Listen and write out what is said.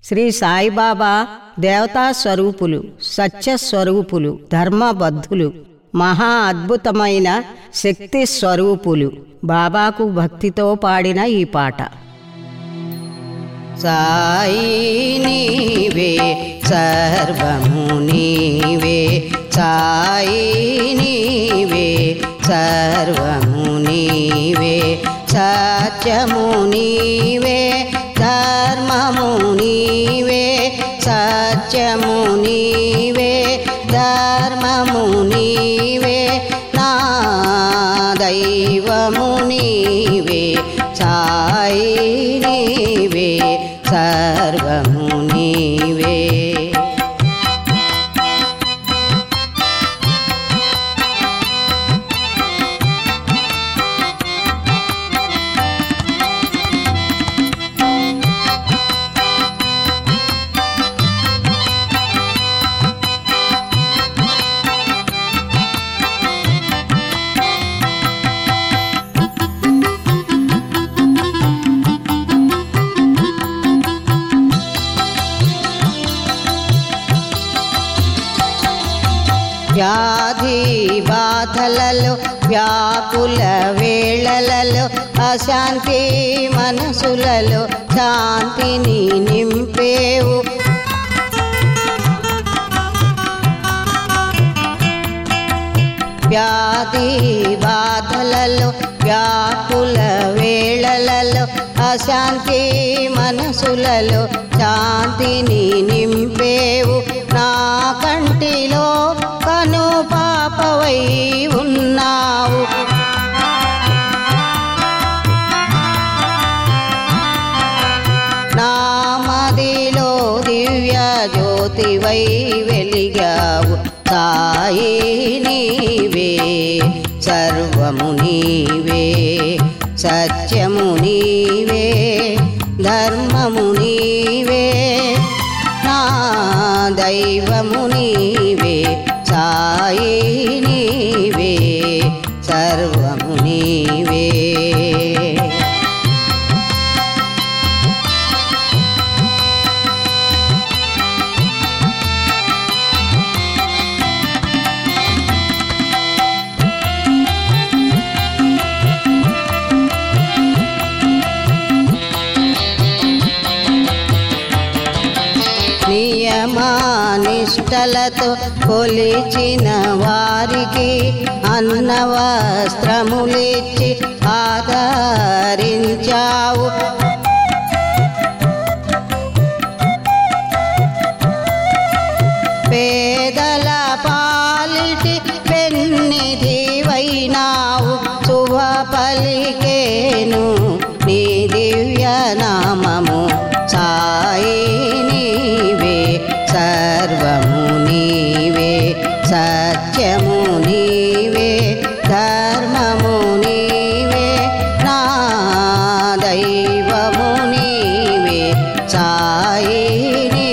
శ్రీ సాయిబాబా దేవతా స్వరూపులు సత్య స్వరూపులు ధర్మబద్ధులు మహా అద్భుతమైన శక్తి స్వరూపులు బాబాకు భక్తితో పాడిన ఈ పాట సాయి నీవే సర్వము నీవే సాయి నీవే సర్వము నీవే సత్యము నీవే ధర్మము నీవే సత్యము నీవే ధర్మము నీవే నా దైవము నీవే సాయి నీవే సర్వము నీవే వ్యాధి బాధలలో వ్యాకుల వేళలలో అశాంతి మనసులలో శాంతిని నింపేవు వ్యాధి బాధలలో వ్యాకుల వేళలలో అశాంతి మనసులలో శాంతిని నింపేవు నా కంటిలో కను పాపవై ఉన్నావు నా మదిలో దివ్య జ్యోతివై వెలిగావు సాయి నీవే సర్వము నీవే సత్యము నీవే ధర్మము నీవే నా దైవము నీవే సాయి నీవే సర్వము నీవే నియమానిష్టలతో కొలిచిన వారికి అన్న వస్త్రములిచ్చి ఆదరించావు పేదల పాలిటి పెన్నిధివైనావు శుభ పలికేను నీ దివ్య నామము సాయి నీవే సర్వము నీవే సత్యము నీవే ధర్మము నీవే నా దైవము నీవే సాయి నీ